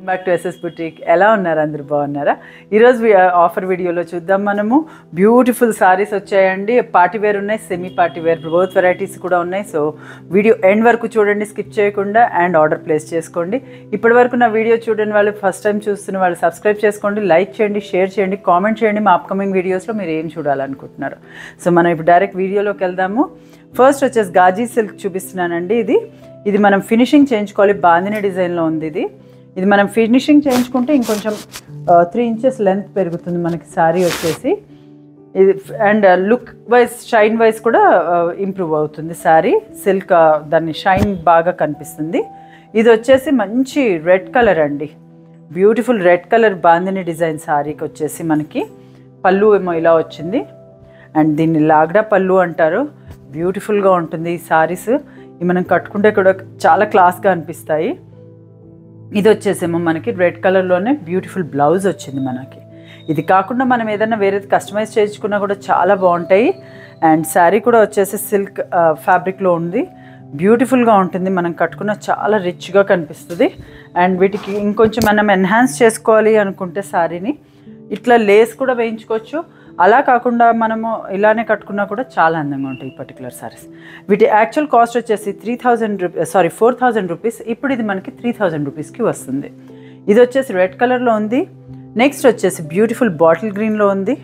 back to SS boutique ఎలా ఉన్నారు అందరు బాగున్నారా ఈరోజు వి- ఆఫర్ వీడియోలో చూద్దాం మనము బ్యూటిఫుల్ సారీస్ వచ్చాయండి పార్టీ వేర్ ఉన్నాయి semi party wear both varieties కూడా ఉన్నాయి సో వీడియో ఎండ్ వరకు చూడండి స్కిప్ చేయకుండా అండ్ ఆర్డర్ ప్లేస్ చేసుకోండి ఇప్పటి వరకు నా వీడియో చూడని వాళ్ళు ఫస్ట్ టైం చూస్తున్న వాళ్ళు సబ్స్క్రైబ్ చేసుకోండి లైక్ చేయండి షేర్ చేయండి కామెంట్ చేయండి మా అప్కమింగ్ వీడియోస్లో మీరు ఏం చూడాలనుకుంటున్నారు సో మనం ఇప్పుడు డైరెక్ట్ వీడియోలోకి వెళ్దాము ఫస్ట్ వచ్చేసి గాజీ సిల్క్ చూపిస్తున్నానండి ఇది ఇది మనం ఫినిషింగ్ చేయించుకోవాలి బాందిని డిజైన్లో ఉంది ఇది ఇది మనం ఫినిషింగ్ చేయించుకుంటే ఇంకొంచెం త్రీ ఇంచెస్ లెంత్ పెరుగుతుంది మనకి శారీ వచ్చేసి ఇది and look wise shine wise కూడా ఇంప్రూవ్ అవుతుంది శారీ సిల్క్ దాన్ని షైన్ బాగా కనిపిస్తుంది ఇది వచ్చేసి మంచి రెడ్ కలర్ అండి beautiful red colour bandhani design శారీకి వచ్చేసి మనకి పళ్ళు ఏమో ఇలా వచ్చింది అండ్ దీన్ని లాగ్డా పళ్ళు అంటారు బ్యూటిఫుల్గా ఉంటుంది ఈ శారీస్ ఇవి మనం కట్టుకుంటే కూడా చాలా క్లాస్గా అనిపిస్తాయి ఇది వచ్చేసేమో మనకి రెడ్ కలర్లోనే బ్యూటిఫుల్ బ్లౌజ్ వచ్చింది మనకి ఇది కాకుండా మనం ఏదైనా వేరేది కస్టమైజ్ చేయించుకున్నా కూడా చాలా బాగుంటాయి అండ్ శారీ కూడా వచ్చేసి సిల్క్ ఫ్యాబ్రిక్లో ఉంది బ్యూటిఫుల్గా ఉంటుంది మనం కట్టుకున్న చాలా రిచ్గా కనిపిస్తుంది అండ్ వీటికి ఇంకొంచెం మనం ఎన్హాన్స్ చేసుకోవాలి అనుకుంటే శారీని ఇట్లా లేస్ కూడా వేయించుకోవచ్చు అలా కాకుండా మనము ఇలానే కట్టుకున్నా కూడా చాలా అందంగా ఉంటాయి ఈ పర్టికులర్ సారీస్ వీటి యాక్చువల్ కాస్ట్ వచ్చేసి three thousand rupee sari four thousand rupees ఇప్పుడు ఇది మనకి త్రీ థౌజండ్ రూపీస్కి వస్తుంది ఇది వచ్చేసి రెడ్ కలర్లో ఉంది నెక్స్ట్ వచ్చేసి బ్యూటిఫుల్ బాటిల్ గ్రీన్లో ఉంది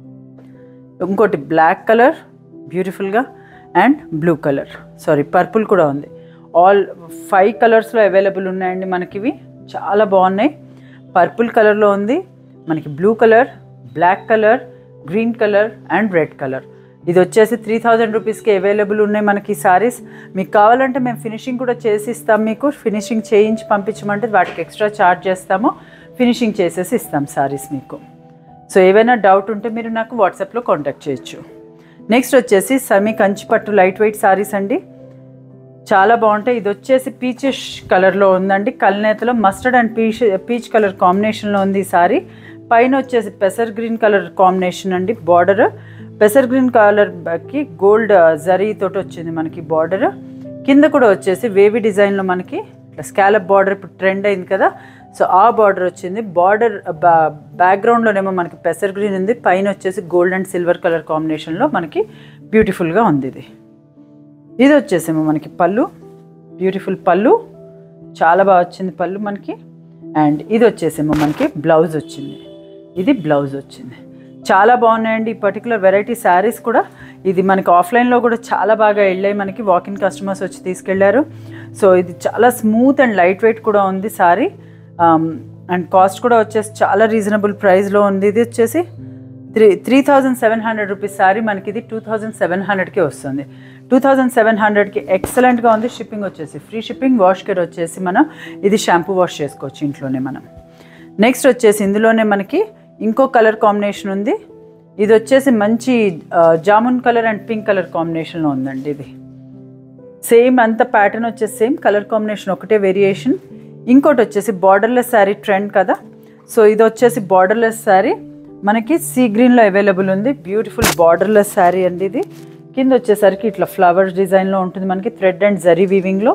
ఇంకోటి బ్లాక్ కలర్ బ్యూటిఫుల్గా and blue colour sari purple కూడా ఉంది ఆల్ ఫైవ్ కలర్స్లో అవైలబుల్ ఉన్నాయండి మనకి ఇవి చాలా బాగున్నాయి పర్పుల్ కలర్లో ఉంది మనకి blue colour black colour green colour and red colour ఇది వచ్చేసి త్రీ థౌజండ్ రూపీస్కి అవైలబుల్ ఉన్నాయి మనకి సారీస్ మీకు కావాలంటే మేము ఫినిషింగ్ కూడా చేసి ఇస్తాం మీకు ఫినిషింగ్ చేయించి పంపించమంటే వాటికి ఎక్స్ట్రా ఛార్జ్ చేస్తాము ఫినిషింగ్ చేసేసి ఇస్తాం సారీస్ మీకు సో ఏవైనా డౌట్ ఉంటే మీరు నాకు వాట్సాప్లో కాంటాక్ట్ చేయొచ్చు నెక్స్ట్ వచ్చేసి semi Kanchipattu light weight saris అండి చాలా బాగుంటాయి ఇది వచ్చేసి పీచిష్ కలర్లో ఉందండి కల్నేతలో mustard and peach peach colour కాంబినేషన్లో ఉంది ఈ సారీ పైన వచ్చేసి పెసర్ గ్రీన్ కలర్ కాంబినేషన్ అండి బార్డర్ పెసర్ గ్రీన్ కలర్కి గోల్డ్ జరీ తోటి వచ్చింది మనకి బార్డర్ కింద కూడా వచ్చేసి వేవి డిజైన్లో మనకి ఇట్లా స్కాలప్ బార్డర్ ఇప్పుడు ట్రెండ్ అయింది కదా సో ఆ బార్డర్ వచ్చింది బార్డర్ బ్యాక్గ్రౌండ్లోనేమో మనకి పెసర్ గ్రీన్ ఉంది పైన వచ్చేసి గోల్డ్ అండ్ సిల్వర్ కలర్ కాంబినేషన్లో మనకి బ్యూటిఫుల్గా ఉంది ఇది ఇది వచ్చేసేమో మనకి పళ్ళు బ్యూటిఫుల్ పళ్ళు చాలా బాగా వచ్చింది పళ్ళు మనకి అండ్ ఇది వచ్చేసేమో మనకి బ్లౌజ్ వచ్చింది ఇది బ్లౌజ్ వచ్చింది చాలా బాగున్నాయండి ఈ పర్టికులర్ వెరైటీ శారీస్ కూడా ఇది మనకి ఆఫ్లైన్లో కూడా చాలా బాగా వెళ్ళాయి మనకి వాకిన్ కస్టమర్స్ వచ్చి తీసుకెళ్లారు సో ఇది చాలా స్మూత్ అండ్ లైట్ వెయిట్ కూడా ఉంది సారీ అండ్ కాస్ట్ కూడా వచ్చేసి చాలా రీజనబుల్ ప్రైస్లో ఉంది ఇది వచ్చేసి three three thousand seven hundred rupees sari మనకి ఇది టూ థౌజండ్ సెవెన్ హండ్రెడ్కి వస్తుంది టూ థౌజండ్ సెవెన్ హండ్రెడ్కి ఎక్సలెంట్గా ఉంది షిప్పింగ్ వచ్చేసి ఫ్రీ షిప్పింగ్ వాష్ కేర్ వచ్చేసి మనం ఇది షాంపూ వాష్ చేసుకోవచ్చు ఇంట్లోనే మనం నెక్స్ట్ వచ్చేసి ఇందులోనే మనకి ఇంకో కలర్ కాంబినేషన్ ఉంది ఇది వచ్చేసి మంచి ఆ, jamun colour and pink colour కాంబినేషన్లో ఉందండి ఇది సేమ్ అంత ప్యాటర్న్ వచ్చేసి సేమ్ కలర్ కాంబినేషన్ ఒకటే వేరియేషన్ ఇంకోటి వచ్చేసి బార్డర్లెస్ శారీ ట్రెండ్ కదా సో ఇది వచ్చేసి బార్డర్లెస్ శారీ మనకి సీ గ్రీన్లో అవైలబుల్ ఉంది బ్యూటిఫుల్ బార్డర్లెస్ శారీ అండి ఇది కింద వచ్చేసరికి ఇట్లా ఫ్లవర్స్ డిజైన్లో ఉంటుంది మనకి థ్రెడ్ అండ్ జరీ వీవింగ్లో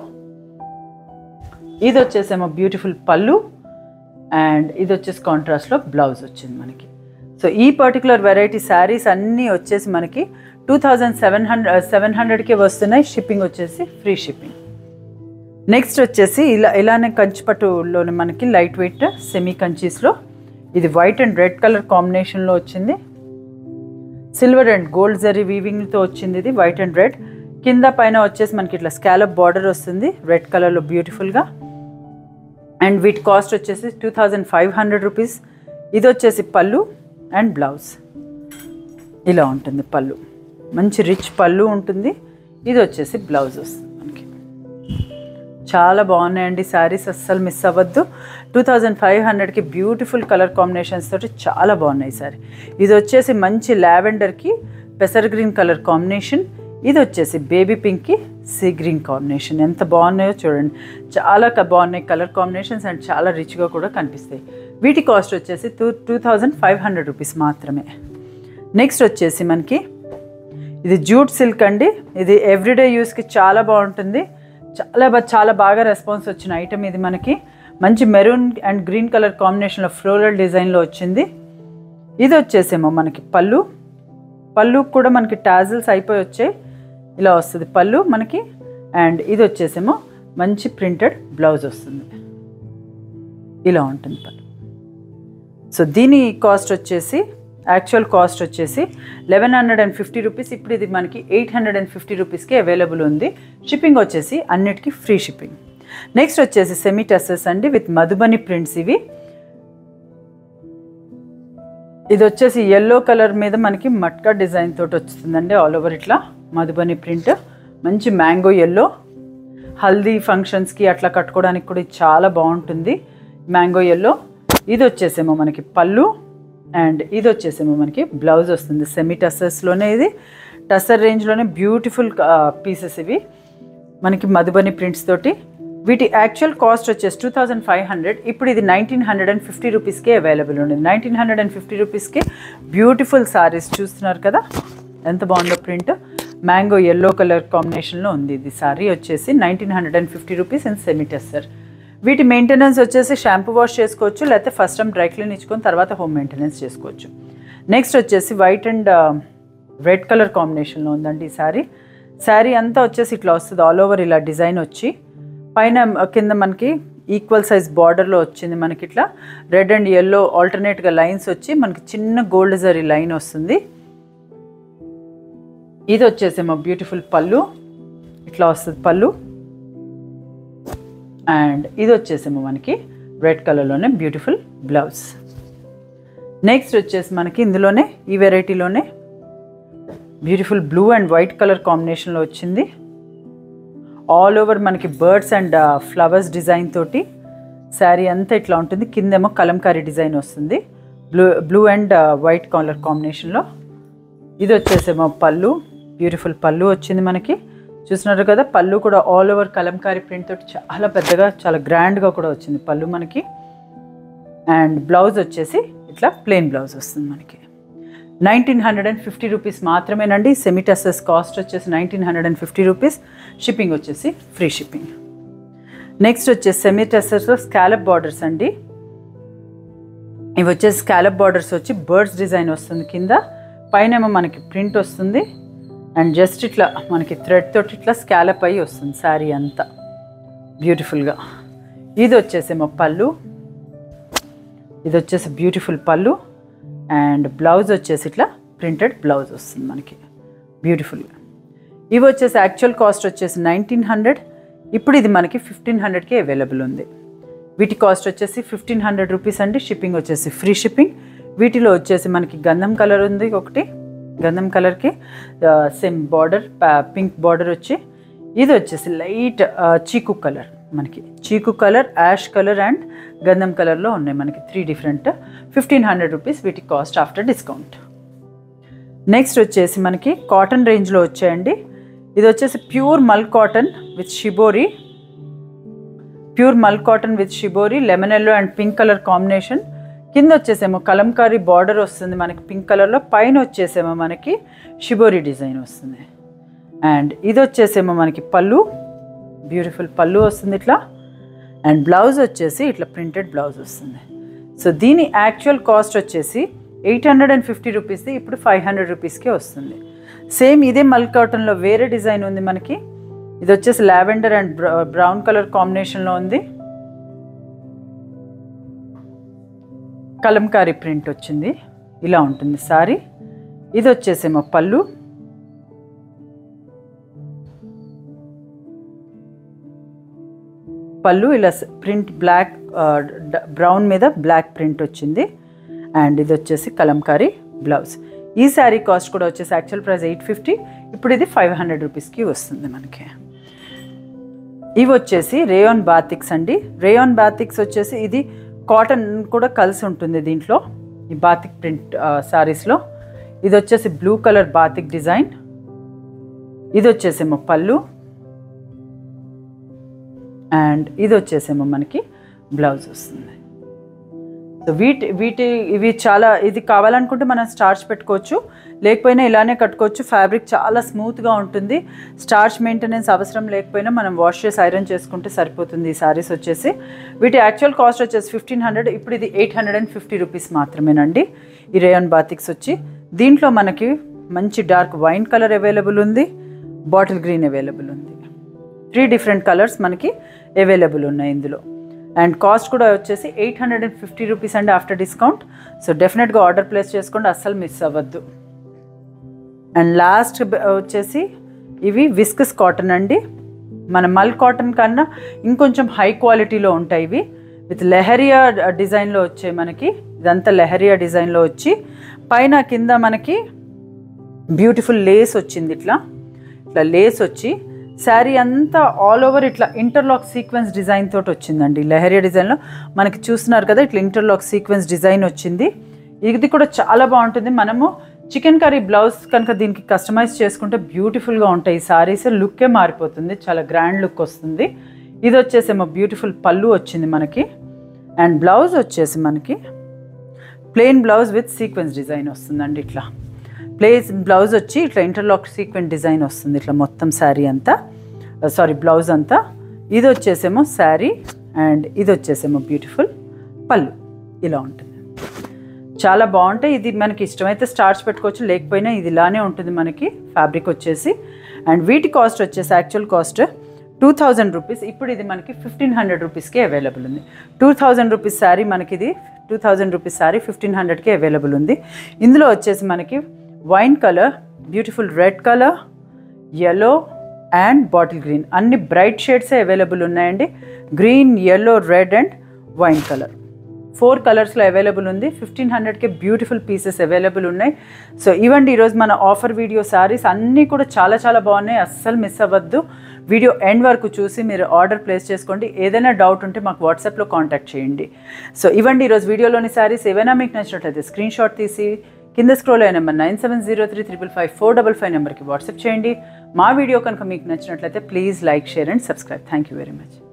ఇది వచ్చేసేమో బ్యూటిఫుల్ పళ్ళు అండ్ ఇది వచ్చేసి కాంట్రాస్ట్లో బ్లౌజ్ వచ్చింది మనకి సో ఈ పర్టికులర్ వెరైటీ శారీస్ అన్నీ వచ్చేసి మనకి two thousand seven hundred seven హండ్రెడ్కే వస్తున్నాయి షిప్పింగ్ వచ్చేసి ఫ్రీ షిప్పింగ్ నెక్స్ట్ వచ్చేసి ఇలా ఇలానే కంచిపట్టులోనే మనకి లైట్ వెయిట్ సెమీ కంచీస్లో ఇది వైట్ అండ్ రెడ్ కలర్ కాంబినేషన్లో వచ్చింది సిల్వర్ అండ్ గోల్డ్ జరీ వీవింగ్తో వచ్చింది ఇది వైట్ అండ్ రెడ్ కింద పైన వచ్చేసి మనకి ఇట్లా స్కాలప్ బార్డర్ వస్తుంది రెడ్ కలర్లో బ్యూటిఫుల్గా అండ్ వీటి కాస్ట్ వచ్చేసి two thousand five hundred rupees ఇది వచ్చేసి పళ్ళు అండ్ బ్లౌజ్ ఇలా ఉంటుంది పళ్ళు మంచి రిచ్ పళ్ళు ఉంటుంది ఇది వచ్చేసి బ్లౌజ్ వస్తుంది మనకి చాలా బాగున్నాయండి శారీస్ అస్సలు మిస్ అవ్వద్దు టూ థౌజండ్ ఫైవ్ హండ్రెడ్కి బ్యూటిఫుల్ కలర్ కాంబినేషన్స్ తోటి చాలా బాగున్నాయి సారీ ఇది వచ్చేసి మంచి లావెండర్కి పెసర్ గ్రీన్ కలర్ కాంబినేషన్ ఇది వచ్చేసి బేబీ పింక్కి సీ గ్రీన్ కాంబినేషన్ ఎంత బాగున్నాయో చూడండి చాలా క- బాగున్నాయి కలర్ కాంబినేషన్స్ అండ్ చాలా రిచ్గా కూడా కనిపిస్తాయి వీటి కాస్ట్ వచ్చేసి two two thousand five hundred rupees మాత్రమే నెక్స్ట్ వచ్చేసి మనకి ఇది జూట్ సిల్క్ అండి ఇది ఎవ్రీడే యూస్కి చాలా బాగుంటుంది చాలా బా చాలా బాగా రెస్పాన్స్ వచ్చిన ఐటమ్ ఇది మనకి మంచి మెరూన్ అండ్ గ్రీన్ కలర్ కాంబినేషన్లో ఫ్లోరల్ డిజైన్లో వచ్చింది ఇది వచ్చేసేమో మనకి పళ్ళు పళ్ళు కూడా మనకి టాజిల్స్ అయిపోయి వచ్చాయి ఇలా వస్తుంది పళ్ళు మనకి అండ్ ఇది వచ్చేసేమో మంచి ప్రింటెడ్ బ్లౌజ్ వస్తుంది ఇలా ఉంటుంది పళ్ళు సో దీని కాస్ట్ వచ్చేసి యాక్చువల్ కాస్ట్ వచ్చేసి eleven hundred and fifty rupees ఇప్పుడు ఇది మనకి ఎయిట్ హండ్రెడ్ అండ్ ఫిఫ్టీ రూపీస్కి అవైలబుల్ ఉంది షిప్పింగ్ వచ్చేసి అన్నిటికీ ఫ్రీ షిప్పింగ్ నెక్స్ట్ వచ్చేసి సెమీ టెస్సెస్ అండి విత్ మధుబని ప్రింట్స్ ఇవి ఇది వచ్చేసి ఎల్లో కలర్ మీద మనకి మట్కా డిజైన్ తోటి వస్తుందండి ఆల్ ఓవర్ ఇట్లా మధుబని ప్రింట్ మంచి మ్యాంగో ఎల్లో హల్దీ ఫంక్షన్స్కి అట్లా కట్టుకోవడానికి కూడా ఇది చాలా బాగుంటుంది మ్యాంగో ఎల్లో ఇది వచ్చేసేమో మనకి పళ్ళు అండ్ ఇది వచ్చేసేమో మనకి బ్లౌజ్ వస్తుంది సెమీ టస్సర్స్లోనే ఇది టస్సర్ రేంజ్లోనే బ్యూటిఫుల్ పీసెస్ ఇవి మనకి మధుబని ప్రింట్స్ తోటి వీటి యాక్చువల్ కాస్ట్ వచ్చేసి టూ థౌజండ్ ఫైవ్ హండ్రెడ్ ఇప్పుడు ఇది నైన్టీన్ హండ్రెడ్ అండ్ ఫిఫ్టీ రూపీస్కే అవైలబుల్ ఉంది నైన్టీన్ హండ్రెడ్ అండ్ ఫిఫ్టీ రూపీస్కి బ్యూటిఫుల్ సారీస్ చూస్తున్నారు కదా ఎంత బాగుందో ప్రింట్ మ్యాంగో ఎల్లో కలర్ కాంబినేషన్లో ఉంది ఇది సారీ వచ్చేసి nineteen hundred and fifty rupees and semi tussar వీటి మెయింటెనెన్స్ వచ్చేసి షాంపూ వాష్ చేసుకోవచ్చు లేకపోతే ఫస్ట్ టైం డ్రై క్లీన్ ఇచ్చుకొని తర్వాత హోమ్ మెయింటెనెన్స్ చేసుకోవచ్చు నెక్స్ట్ వచ్చేసి వైట్ అండ్ రెడ్ కలర్ కాంబినేషన్లో ఉందండి ఈ శారీ శారీ అంతా వచ్చేసి ఇట్లా వస్తుంది ఆల్ ఓవర్ ఇలా డిజైన్ వచ్చి పైన కింద మనకి ఈక్వల్ సైజ్ బార్డర్లో వచ్చింది మనకి ఇట్లా రెడ్ అండ్ ఎల్లో ఆల్టర్నేట్గా లైన్స్ వచ్చి మనకి చిన్న గోల్డ్ జరీ లైన్ వస్తుంది ఇది వచ్చేసేమో బ్యూటిఫుల్ పళ్ళు ఇట్లా వస్తుంది పళ్ళు అండ్ ఇది వచ్చేసేమో మనకి రెడ్ కలర్లోనే బ్యూటిఫుల్ బ్లౌజ్ నెక్స్ట్ వచ్చేసి మనకి ఇందులోనే ఈ వెరైటీలోనే beautiful blue and white colour కాంబినేషన్లో వచ్చింది ఆల్ ఓవర్ మనకి బర్డ్స్ అండ్ ఫ్లవర్స్ డిజైన్ తోటి శారీ అంతా ఇట్లా ఉంటుంది కిందేమో కలంకారీ డిజైన్ వస్తుంది blue blue and white colour కాంబినేషన్లో ఇది వచ్చేసేమో పళ్ళు బ్యూటిఫుల్ పళ్ళు వచ్చింది మనకి చూస్తున్నారు కదా పళ్ళు కూడా ఆల్ ఓవర్ కలంకారీ ప్రింట్ తోటి చాలా పెద్దగా చాలా గ్రాండ్గా కూడా వచ్చింది పళ్ళు మనకి అండ్ బ్లౌజ్ వచ్చేసి ఇట్లా ప్లెయిన్ బ్లౌజ్ వస్తుంది మనకి nineteen hundred and fifty rupees మాత్రమేనండి సెమీటెసెస్ కాస్ట్ వచ్చేసి nineteen hundred and fifty rupees shipping వచ్చేసి ఫ్రీ షిప్పింగ్ నెక్స్ట్ వచ్చేసి సెమీటెసెస్లో స్కాలప్ బార్డర్స్ అండి ఇవి వచ్చేసి స్కాలప్ బార్డర్స్ వచ్చి బర్డ్స్ డిజైన్ వస్తుంది కింద పైన ఏమో మనకి ప్రింట్ వస్తుంది అండ్ జస్ట్ ఇట్లా మనకి థ్రెడ్ తోటి ఇట్లా స్కాలప్ అయ్యి వస్తుంది శారీ అంతా బ్యూటిఫుల్గా ఇది వచ్చేసేమో పళ్ళు ఇది వచ్చేసి బ్యూటిఫుల్ పళ్ళు అండ్ బ్లౌజ్ వచ్చేసి ఇట్లా ప్రింటెడ్ బ్లౌజ్ వస్తుంది మనకి బ్యూటిఫుల్గా ఇవి వచ్చేసి యాక్చువల్ కాస్ట్ వచ్చేసి నైన్టీన్ హండ్రెడ్ ఇప్పుడు ఇది మనకి ఫిఫ్టీన్ హండ్రెడ్కి అవైలబుల్ ఉంది వీటి కాస్ట్ వచ్చేసి ఫిఫ్టీన్ హండ్రెడ్ రూపీస్ అండి షిప్పింగ్ వచ్చేసి ఫ్రీ షిప్పింగ్ వీటిలో వచ్చేసి మనకి గంధం కలర్ ఉంది ఒకటి గంధం కలర్కి సేమ్ బార్డర్ పింక్ బార్డర్ వచ్చి ఇది వచ్చేసి లైట్ చీకు కలర్ మనకి చీకు కలర్ యాష్ కలర్ అండ్ గంధం కలర్లో ఉన్నాయి మనకి three different fifteen hundred rupees వీటి కాస్ట్ ఆఫ్టర్ డిస్కౌంట్ నెక్స్ట్ వచ్చేసి మనకి కాటన్ రేంజ్లో వచ్చాయండి ఇది వచ్చేసి pure mul cotton with shibori pure mul cotton with shibori lemon yellow and pink colour combination కింద వచ్చేసేమో కలంకారీ బార్డర్ వస్తుంది మనకి పింక్ కలర్లో పైన వచ్చేసేమో మనకి షిబోరి డిజైన్ వస్తుంది అండ్ ఇది వచ్చేసేమో మనకి పళ్ళు బ్యూటిఫుల్ పళ్ళు వస్తుంది ఇట్లా అండ్ బ్లౌజ్ వచ్చేసి ఇట్లా ప్రింటెడ్ బ్లౌజ్ వస్తుంది సో దీని యాక్చువల్ కాస్ట్ వచ్చేసి ఎయిట్ హండ్రెడ్ అండ్ ఫిఫ్టీ రూపీస్ది ఇప్పుడు ఫైవ్ హండ్రెడ్ రూపీస్కే వస్తుంది సేమ్ ఇదే మల్ కాటన్లో వేరే డిజైన్ ఉంది మనకి ఇది వచ్చేసి లావెండర్ అండ్ బ్రౌన్ కలర్ కాంబినేషన్లో ఉంది కలంకారీ ప్రింట్ వచ్చింది ఇలా ఉంటుంది సారీ ఇది వచ్చేసేమో పళ్ళు పళ్ళు ఇలా ప్రింట్ బ్లాక్ బ్రౌన్ మీద బ్లాక్ ప్రింట్ వచ్చింది అండ్ ఇది వచ్చేసి కలంకారీ బ్లౌజ్ ఈ శారీ కాస్ట్ కూడా వచ్చేసి యాక్చువల్ ప్రైస్ ఎయిట్ ఫిఫ్టీ ఇప్పుడు ఇది ఫైవ్ హండ్రెడ్ రూపీస్కి వస్తుంది మనకి ఇవి వచ్చేసి రేయాన్ బాతిక్స్ అండి రేయాన్ బాతిక్స్ వచ్చేసి ఇది కాటన్ కూడా కలిసి ఉంటుంది దీంట్లో ఈ బాతిక్ ప్రింట్ శారీస్లో ఇది వచ్చేసి బ్లూ కలర్ బాతిక్ డిజైన్ ఇది వచ్చేసేమో పళ్ళు అండ్ ఇది వచ్చేసేమో మనకి బ్లౌజ్ వస్తుంది సో వీటి వీటి ఇవి చాలా ఇది కావాలనుకుంటే మనం స్టార్చ్ పెట్టుకోవచ్చు లేకపోయినా ఇలానే కట్టుకోవచ్చు ఫ్యాబ్రిక్ చాలా స్మూత్గా ఉంటుంది స్టార్చ్ మెయింటెనెన్స్ అవసరం లేకపోయినా మనం వాష్ చేసి ఐరన్ చేసుకుంటే సరిపోతుంది ఈ సారీస్ వచ్చేసి వీటి యాక్చువల్ కాస్ట్ వచ్చేసి ఫిఫ్టీన్ హండ్రెడ్ ఇప్పుడు ఇది eight hundred and fifty rupees మాత్రమేనండి ఈ రేయాన్ బాతిక్స్ వచ్చి దీంట్లో మనకి మంచి డార్క్ వైన్ కలర్ అవైలబుల్ ఉంది బాటిల్ గ్రీన్ అవైలబుల్ ఉంది త్రీ డిఫరెంట్ కలర్స్ మనకి అవైలబుల్ ఉన్నాయి ఇందులో అండ్ కాస్ట్ కూడా వచ్చేసి eight hundred and fifty rupees అండి ఆఫ్టర్ డిస్కౌంట్ సో డెఫినెట్గా ఆర్డర్ ప్లేస్ చేసుకోండి అస్సలు మిస్ అవ్వద్దు అండ్ లాస్ట్ వచ్చేసి ఇవి విస్కస్ కాటన్ అండి మన మల్ కాటన్ కన్నా ఇంకొంచెం హై క్వాలిటీలో ఉంటాయి ఇవి విత్ లెహరియా డిజైన్లో వచ్చాయి మనకి ఇదంతా లెహరియా డిజైన్లో వచ్చి పైన కింద మనకి బ్యూటిఫుల్ లేస్ వచ్చింది ఇట్లా ఇట్లా లేస్ వచ్చి శారీ అంతా ఆల్ ఓవర్ ఇట్లా ఇంటర్లాక్ సీక్వెన్స్ డిజైన్ తోటి వచ్చిందండి లెహరియా డిజైన్లో మనకి చూస్తున్నారు కదా ఇట్లా ఇంటర్లాక్ సీక్వెన్స్ డిజైన్ వచ్చింది ఇది కూడా చాలా బాగుంటుంది మనము చికెన్ కర్రీ బ్లౌజ్ కనుక దీనికి కస్టమైజ్ చేసుకుంటే బ్యూటిఫుల్గా ఉంటాయి ఈ సారీస్ లుక్కే మారిపోతుంది చాలా గ్రాండ్ లుక్ వస్తుంది ఇది వచ్చేసేమో బ్యూటిఫుల్ పళ్ళు వచ్చింది మనకి అండ్ బ్లౌజ్ వచ్చేసి మనకి plain blouse with sequence design వస్తుందండి ఇట్లా ప్లేస్ బ్లౌజ్ వచ్చి ఇట్లా ఇంటర్లాక్ సీక్వెంట్ డిజైన్ వస్తుంది ఇట్లా మొత్తం శారీ అంతా సారీ బ్లౌజ్ అంతా ఇది వచ్చేసేమో శారీ అండ్ ఇది వచ్చేసేమో బ్యూటిఫుల్ పళ్ళు ఇలా ఉంటుంది చాలా బాగుంటాయి ఇది మనకి ఇష్టమైతే స్టార్చ్ పెట్టుకోవచ్చు లేకపోయినా ఇది ఇలానే ఉంటుంది మనకి ఫ్యాబ్రిక్ వచ్చేసి అండ్ వీటి కాస్ట్ వచ్చేసి actual cost two thousand rupees ఇప్పుడు ఇది మనకి ఫిఫ్టీన్ హండ్రెడ్ రూపీస్కి అవైలబుల్ ఉంది టూ థౌజండ్ రూపీస్ శారీ మనకి ఇది two thousand rupees sari fifteen హండ్రెడ్కి అవైలబుల్ ఉంది ఇందులో వచ్చేసి మనకి wine colour beautiful red colour yellow and bottle green అన్ని బ్రైట్ షేడ్సే అవైలబుల్ ఉన్నాయండి green yellow red and wine colour four కలర్స్లో అవైలబుల్ ఉంది ఫిఫ్టీన్ హండ్రెడ్కి బ్యూటిఫుల్ పీసెస్ అవైలబుల్ ఉన్నాయి సో ఇవ్వండి ఈరోజు మన ఆఫర్ వీడియో సారీస్ అన్నీ కూడా చాలా చాలా బాగున్నాయి అస్సలు మిస్ అవ్వద్దు వీడియో ఎండ్ వరకు చూసి మీరు ఆర్డర్ ప్లేస్ చేసుకోండి ఏదైనా డౌట్ ఉంటే మాకు వాట్సాప్లో కాంటాక్ట్ చేయండి సో ఇవ్వండి ఈరోజు వీడియోలోని సారీస్ ఏవైనా మీకు నచ్చినట్లయితే స్క్రీన్ షాట్ తీసి కింద స్క్రోల్ అయిన number nine seven zero three triple five four double five నెంబర్కి వాట్సాప్ చేయండి మా వీడియో కనుక మీకు నచ్చినట్లయితే please like share and subscribe thank you very much